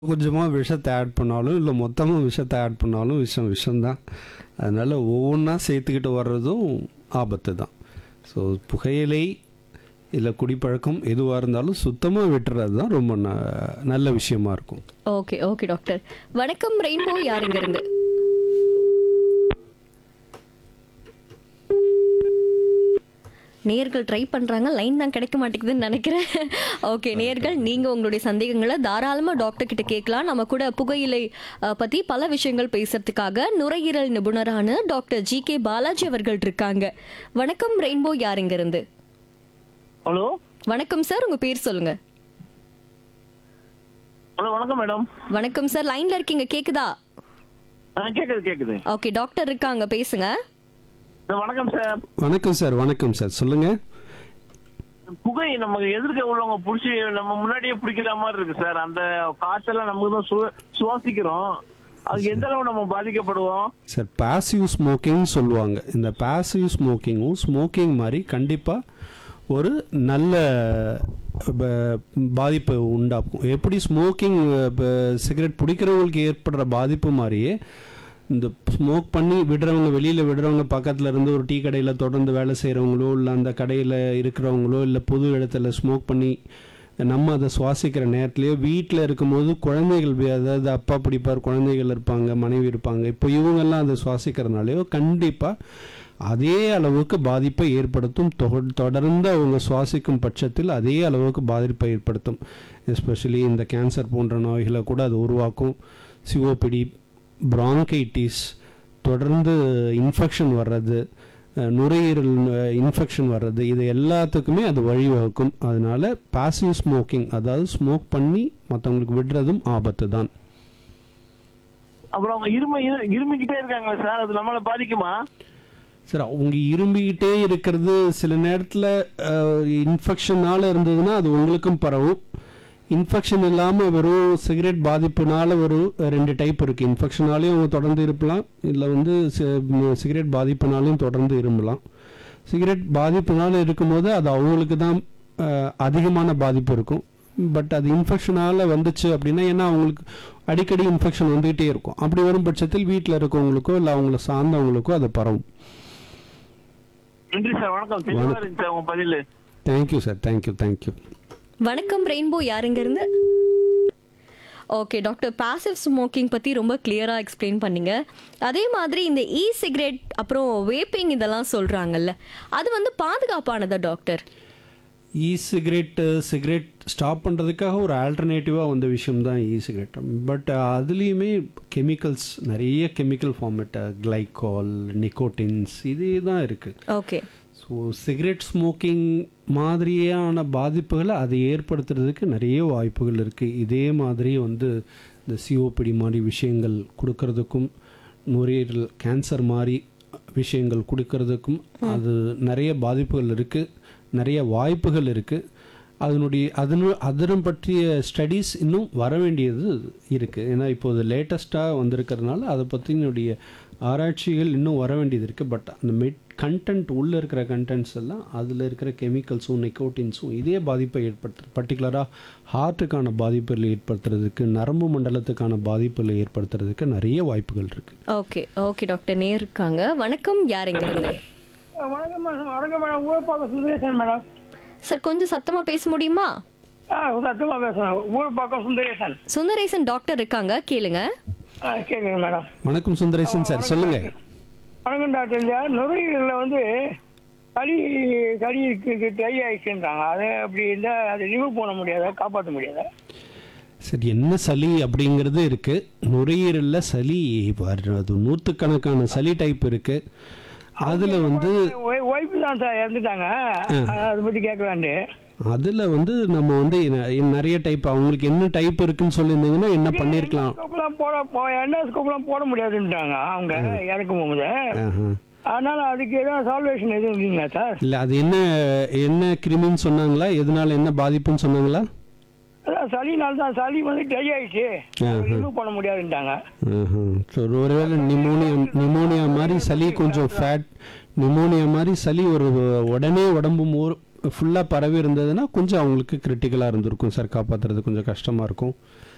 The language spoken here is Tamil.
கொஞ்சமாக விஷத்தை ஆட் பண்ணாலும் இல்லை மொத்தமாக விஷத்தை ஆட் பண்ணாலும் விஷம் விஷம்தான் அதனால் ஒவ்வொன்றா சேர்த்துக்கிட்டு வர்றதும் ஆபத்து தான் ஸோ புகையிலை இல்லை குடிப்பழக்கம் எதுவாக இருந்தாலும் சுத்தமாக விட்டுறது தான் ரொம்ப ந நல்ல விஷயமா இருக்கும் ஓகே ஓகே டாக்டர் வணக்கம் ரெயின்போ யாருங்க இருந்து நேர்கள் ட்ரை பண்றாங்க லைன் தான் கிடைக்க மாட்டேங்குதுன்னு நினைக்கிறேன் ஓகே நேர்கள் நீங்க உங்களுடைய சந்தேகங்களை தாராளமா டாக்டர் கிட்ட கேட்கலாம் நம்ம கூட புகையிலை அஹ், பத்தி பல விஷயங்கள் பேசுறதுக்காக நுரையீரல் நிபுணரான டாக்டர் ஜி கே பாலாஜி அவர்கள் இருக்காங்க வணக்கம் ரெயின்போ யாருங்க இருந்து ஹலோ வணக்கம் சார் உங்க பேர் சொல்லுங்க ஹலோ வணக்கம் மேடம் வணக்கம் சார் லைன்ல இருக்கீங்க கேக்குதா ஆ கேக்குது கேக்குது ஓகே டாக்டர் இருக்காங்க பேசுங்க ஆ, வணக்கம் சார் வணக்கம் சார் வணக்கம் சார் சொல்லுங்கள் புகை நமக்கு எதிர்க்க உள்ளவங்க புடிச்சு நம்ம முன்னாடியே பிடிக்கிற மாதிரி இருக்கு சார் அந்த காற்றெல்லாம் நமக்கு தான் சு- சுவாசிக்கிறோம் அதுக்கு எந்த அளவு நம்ம பாதிக்கப்படுவோம் சார் பாசிவ் ஸ்மோக்கிங் சொல்லுவாங்க இந்த பாசிவ் ஸ்மோக்கிங்கும் ஸ்மோக்கிங் மாதிரி கண்டிப்பாக ஒரு நல்ல ப- பாதிப்பை உண்டாக்கும் எப்படி ஸ்மோக்கிங் சிகரெட் பிடிக்கிறவங்களுக்கு ஏற்படுற பாதிப்பு மாதிரியே இந்த ஸ்மோக் பண்ணி விடுறவங்க வெளியில் விடுறவங்க பக்கத்தில் இருந்து ஒரு டீ கடையில் தொடர்ந்து வேலை செய்கிறவங்களோ இல்லை அந்த கடையில் இருக்கிறவங்களோ இல்லை பொது இடத்துல ஸ்மோக் பண்ணி நம்ம அதை சுவாசிக்கிற நேரத்துலையோ வீட்டில் இருக்கும்போது குழந்தைகள் வி- அதாவது அப்பா பிடிப்பார் குழந்தைகள் இருப்பாங்க மனைவி இருப்பாங்க இப்போ இவங்கெல்லாம் அதை சுவாசிக்கிறதுனாலையோ கண்டிப்பாக அதே அளவுக்கு பாதிப்பை ஏற்படுத்தும் தொ- தொடர்ந்து அவங்க சுவாசிக்கும் பட்சத்தில் அதே அளவுக்கு பாதிப்பை ஏற்படுத்தும் எஸ்பெஷலி இந்த கேன்சர் போன்ற நோய்களை கூட அது உருவாக்கும் சிஓபிடி bronchitis தொடர்ந்து இன்ஃபெக்ஷன் வர்றது அஹ், நுரையீரல் இன்ஃபெக்ஷன் வர்றது இது எல்லாத்துக்குமே அது வழிவகுக்கும் அதனால பாசிவ் ஸ்மோக்கிங் அதாவது ஸ்மோக் பண்ணி மற்றவங்களுக்கு விடுறதும் ஆபத்து தான் அப்புறம் அவங்க இரும இரு- இருமிக்கிட்டே இருக்காங்க சார் அது நம்மளை பாதிக்குமா சரி அவங்க இரும்பிக்கிட்டே இருக்கிறது சில நேரத்தில் இன்ஃபெக்ஷனால் இருந்ததுன்னா அது உங்களுக்கும் பரவும் இன்ஃபெக்ஷன் இல்லாமல் வெறும் சிகரெட் பாதிப்புனால ஒரு ரெண்டு டைப் இருக்குது இன்ஃபெக்ஷனாலையும் அவங்க தொடர்ந்து இருப்பலாம் இல்லை வந்து சிகரெட் பாதிப்புனாலையும் தொடர்ந்து இரும்பலாம் சிகரெட் பாதிப்புனால இருக்கும்போது அது அவங்களுக்கு தான் அஹ், அதிகமான பாதிப்பு இருக்கும் பட் அது இன்ஃபெக்ஷனால் வந்துச்சு அப்படின்னா ஏன்னா அவங்களுக்கு அடிக்கடி இன்ஃபெக்ஷன் வந்துகிட்டே இருக்கும் அப்படி வரும் பட்சத்தில் வீட்டில் இருக்கவங்களுக்கோ இல்லை அவங்கள சார்ந்தவங்களுக்கோ அது பரவும் நன்றி சார் வணக்கம் தெளிவா இருந்துச்சு சார் உங்க பதில் தேங்க்யூ சார் தேங்க்யூ தேங்க்யூ வணக்கம் ரெயின்போ யாருங்க இருந்து ஓகே டாக்டர் பாசிவ் ஸ்மோக்கிங் பற்றி ரொம்ப கிளியராக எக்ஸ்பிளைன் பண்ணீங்க அதே மாதிரி இந்த இ சிகரெட் அப்புறம் வேப்பிங் இதெல்லாம் சொல்கிறாங்கல்ல அது வந்து பாதுகாப்பானதா doctor E cigarette cigarette stop பண்ணுறதுக்காக ஒரு ஆல்டர்னேட்டிவாக வந்த விஷயம் தான் இ சிகரெட் பட் அதுலேயுமே கெமிக்கல்ஸ் நிறைய கெமிக்கல் ஃபார்மேட்டு கிளைகால் நிக்கோட்டின்ஸ் இதே தான் இருக்குது ஓகே ஸோ சிகரெட் ஸ்மோக்கிங் மாதிரியான பாதிப்புகளை அது ஏற்படுத்துறதுக்கு நிறைய வாய்ப்புகள் இருக்குது இதே மாதிரி வந்து இந்த சிஓபிடி மாதிரி விஷயங்கள் கொடுக்கறதுக்கும் நுரையீரல் கேன்சர் மாதிரி விஷயங்கள் கொடுக்கறதுக்கும் அது நிறைய பாதிப்புகள் இருக்குது நிறைய வாய்ப்புகள் இருக்குது அதனுடைய அதனு அதனம் பற்றிய ஸ்டடீஸ் இன்னும் வர வேண்டியது இருக்குது ஏன்னா இப்போது லேட்டஸ்ட்டாக வந்திருக்கிறதுனால அதை பற்றினுடைய ஆராய்ச்சிகள் இன்னும் வர வேண்டியது இருக்குது பட் அந்த மெட் கண்டென்ட் உள்ளே இருக்கிற கண்டென்ட்ஸ் எல்லாம் அதில் இருக்கிற கெமிக்கல்ஸும் நிக்கோட்டின்ஸும் இதே பாதிப்பை ஏற்படுத்து பர்டிகுலராக ஹார்ட்டுக்கான பாதிப்புகளை ஏற்படுத்துறதுக்கு நரம்பு மண்டலத்துக்கான பாதிப்புகளை ஏற்படுத்துறதுக்கு நிறைய வாய்ப்புகள் இருக்குது ஓகே ஓகே டாக்டர் நேர் இருக்காங்க வணக்கம் யாருங்க இருந்து வணக்கம் மேடம் வணக்கம் மேடம் ஊர் பக்கம் சுந்தரேசன் மேடம் சார் கொஞ்சம் சத்தமாக பேச முடியுமா ஆ சத்தமாக பேசுகிறேன் ஊர் பக்கம் சுந்தரேசன் சுந்தரேசன் டாக்டர் இருக்காங்க கேளுங்க ஆ கேட்குங்க மேடம் வணக்கம் சுந்தரேசன் சார் சொல்லுங்கள் வணக்கம் டாக்டர் இந்த நுரையீரலில் வந்து களி களி ட்ரை ஆயிடுச்சுன்றாங்க அதை அப்படி இருந்தால் அதை ரிமூவ் பண்ண முடியாதா காப்பாற்ற முடியாதா சரி என்ன சளி அப்படிங்கிறது இருக்குது நுரையீரலில் சளி வர்றது நூற்றுக்கணக்கான சளி டைப் இருக்குது அதில் வந்து ஒய்ஃபு தான் சார் இறந்துட்டாங்க அதை பற்றி கேட்கலான்ட்டு அதில் வந்து நம்ம வந்து ந- நிறைய டைப் அவங்களுக்கு என்ன டைப் இருக்குன்னு சொல்லியிருந்தீங்கன்னா என்ன பண்ணியிருக்கலாம் ஸ்கோப்லாம் போட போ என்ன ஸ்கோப்லாம் போட முடியாதுன்ட்டாங்க அவங்க இறக்கும் போகும்போது ஆஹா. அதனால அதுக்கு எதாவது சால்வேஷன் எதுவும் இல்லைங்களா சார் இல்லை அது என்ன என்ன கிருமின்னு சொன்னாங்களா எதனால என்ன பாதிப்புன்னு சொன்னாங்களா அதான் சளினால தான் சளி வந்து ட்ரை ஆயிடுச்சு ரிமூவ் பண்ண முடியாதுன்ட்டாங்க ஆஹா. சரி ஒருவேளை நிமோனியா நிமோனியா மாதிரி சளி கொஞ்சம் ஃபேட் நிமோனியா மாதிரி சளி ஒரு உடனே உடம்பு மோர் ஃபுல்லாக பரவி இருந்ததுன்னா கொஞ்சம் அவங்களுக்கு கிரிட்டிக்கலாக இருந்திருக்கும் சார் காப்பாற்றுறது கொஞ்சம் கஷ்டமாக இருக்கும்